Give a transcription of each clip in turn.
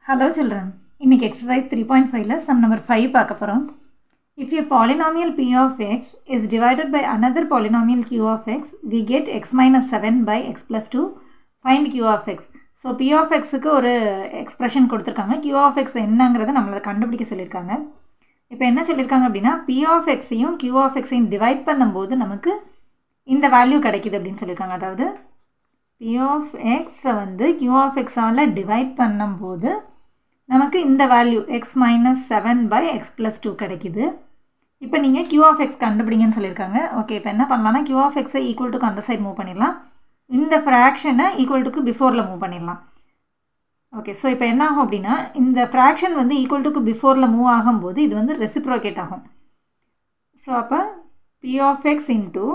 hello children இன்னைக்கு exercise three point ஃபைவ்ல sum number five பார்க்க போகிறோம் if a polynomial p of x is divided by another polynomial q of x we get x minus seven by x plus two find q of x so p of எக்ஸுக்கு ஒரு expression கொடுத்துருக்காங்க q of X என்னங்கிறத நம்மளை கண்டுபிடிக்க சொல்லியிருக்காங்க இப்போ என்ன சொல்லியிருக்காங்க அப்படின்னா பி ஆஃப் எக்ஸையும் q ஆஃப் எக்ஸையும் டிவைட் பண்ணும்போது நமக்கு இந்த வேல்யூ கிடைக்குது அப்படின்னு சொல்லியிருக்காங்க அதாவது பி ஆஃப் எக்ஸை வந்து q ஆஃப் எக்ஸால் டிவைட் பண்ணும்போது நமக்கு இந்த value x minus seven by x plus two கிடைக்குது இப்போ நீங்கள் q ஆஃப் எக்ஸ் கண்டுபிடிங்கன்னு சொல்லியிருக்காங்க ஓகே இப்போ என்ன பண்ணலாம்னா q ஆஃப் எக்ஸை ஈக்குவல் டுக்கு அந்த சைடு மூவ் பண்ணிடலாம் இந்த ஃப்ராக்ஷனை ஈக்குவல் டுக்கு பிஃபோரில் மூவ் பண்ணிடலாம் ஓகே ஸோ இப்போ என்ன ஆகும் அப்படின்னா இந்த ஃப்ராக்ஷன் வந்து ஈக்குவல் டுக்கு பிஃபோரில் மூவ் ஆகும்போது இது வந்து ரெசிப்ரோகேட் ஆகும் ஸோ அப்போ p of x into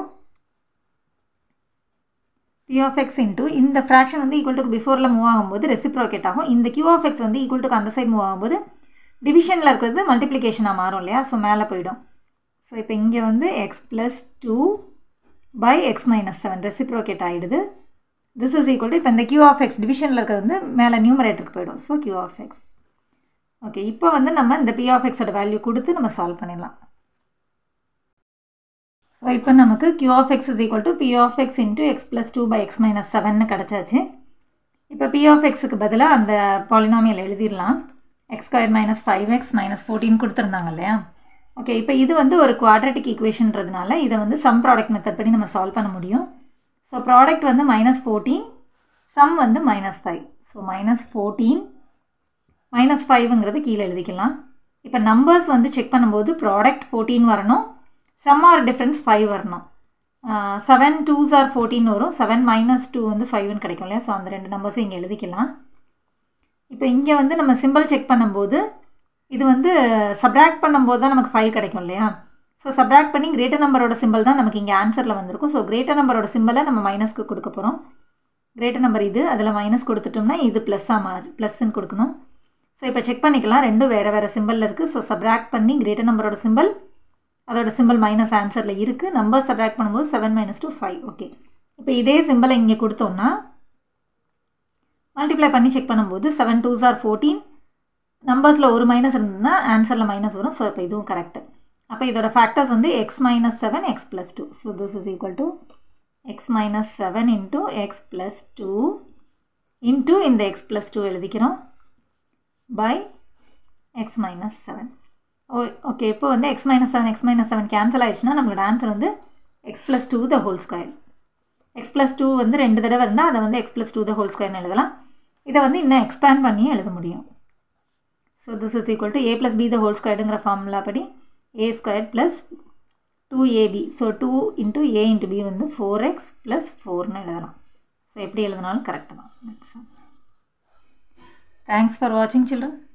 p of x into இந்த ஃப்ராக்ஷன் வந்து ஈக்குவல் டுக்கு பிஃபோரில் மூவ் ஆகும்போது ரெசிப்ரோகேட் ஆகும் இந்த கியூ ஆஃப் எக்ஸ் வந்து ஈக்குவல் டுக்கு அந்த சைடு மூவ் ஆகும்போது டிவிஷனில் இருக்கிறது மல்டிப்ளிகேஷனாக மாறும் இல்லையா ஸோ மேலே போயிடும் ஸோ இப்போ இங்கே வந்து x plus two by x minus seven reciprocate ஆகிடுது திஸ் இஸ் ஈக்குவல் டு இப்போ இந்த கியூ ஆஃப் எக்ஸ் டிவிஷனில் இருக்கிறது வந்து மேலே நியூமரேட்டருக்கு போயிடும் so q of x okay இப்போ வந்து நம்ம இந்த பி ஆஃப் எக்ஸோட வேல்யூ கொடுத்து நம்ம சால்வ் பண்ணிடலாம் ஸோ இப்போ நமக்கு q of x is equal to p of x into x plus two by x minus செவன்னு கிடச்சாச்சு இப்போ பி ஆஃப் எக்ஸுக்கு பதிலாக அந்த பாலினாமியல் எழுதிடலாம் x square minus five x minus fourteen கொடுத்துருந்தாங்க இல்லையா ஓகே இப்போ இது வந்து ஒரு குவாட்ரட்டிக் ஈக்குவேஷன்றதுனால இதை வந்து சம் ப்ராடக்ட் மெத்தட் படி நம்ம சால்வ் பண்ண முடியும் ஸோ ப்ராடக்ட் வந்து மைனஸ் ஃபோர்டீன் சம் வந்து minus five so minus fourteen minus ஃபைவ்ங்கிறது கீழே எழுதிக்கலாம் இப்போ நம்பர்ஸ் வந்து செக் பண்ணும்போது ப்ராடக்ட் ஃபோர்டீன் வரணும் சம் ஆர் டிஃப்ரென்ஸ் ஃபைவ் வரணும் செவன் டூஸ் ஆர் ஃபோர்டீன் வரும் செவன் மைனஸ் டூ வந்து ஃபைவ்னு கிடைக்கும் இல்லையா ஸோ அந்த ரெண்டு நம்பர்ஸும் இங்கே எழுதிக்கலாம் இப்போ இங்கே வந்து நம்ம சிம்பிள் செக் பண்ணும்போது இது வந்து சப்ராக்ட் பண்ணும்போது தான் நமக்கு ஃபைவ் கிடைக்கும் இல்லையா ஸோ சப்ராக்ட் பண்ணி கிரேட்டர் நம்பரோட சிம்பிள் தான் நமக்கு இங்கே ஆன்சரில் வந்திருக்கும் ஸோ கிரேட்டர் நம்பரோட சிம்பிளை நம்ம மைனஸ்க்கு கொடுக்க போகிறோம் கிரேட்டர் நம்பர் இது அதில் மைனஸ் கொடுத்துட்டோம்னா இது ப்ளஸ்ஸாக மாறி ப்ளஸ்ன்னு கொடுக்கணும் ஸோ இப்போ செக் பண்ணிக்கலாம் ரெண்டும் வேறு வேறு சிம்பிளில் இருக்குது ஸோ சப்ராக்ட் பண்ணி கிரேட்டர் நம்பரோட சிம்பிள் அதோட சிம்பிள் மைனஸ் ஆன்சரில் இருக்குது நம்பர் சப்ராக்ட் பண்ணும்போது seven minus two five okay இப்போ இதே சிம்பிளை இங்கே கொடுத்தோம்னா மல்டிப்ளை பண்ணி செக் பண்ணும்போது செவன் டூஸ் ஆர் ஃபோர்டீன் நம்பர்ஸில் ஒரு மைனஸ் இருந்ததுன்னா ஆன்சரில் மைனஸ் வரும் ஸோ இப்போ இதுவும் கரெக்டு அப்போ இதோட ஃபேக்டர்ஸ் வந்து x minus seven x plus two so this is equal to x minus seven into x plus two into இந்த எக்ஸ் ப்ளஸ் டூ எழுதிக்கிறோம் by x minus seven oh okay இப்போ வந்து x minus seven x minus seven cancel ஆயிடுச்சுன்னா நம்மளோட answer வந்து x plus two the whole square x plus two வந்து ரெண்டு தடவை இருந்தால் அதை வந்து x plus two the whole ஸ்கொயர்னு எழுதலாம் இதை வந்து இன்னும் எக்ஸ்பேண்ட் பண்ணி எழுத முடியும் so this is equal to a plus b the whole ஸ்கொயர்டுங்கிற ஃபார்முலா படி a square plus two A B so two into a into b வந்து ஃபோர் எக்ஸ் ப்ளஸ் ஃபோர்னு எழுதலாம் ஸோ எப்படி எழுதினாலும் கரெக்டு தான் தேங்க்ஸ் ஃபார் வாட்சிங் சில்ட்ரன்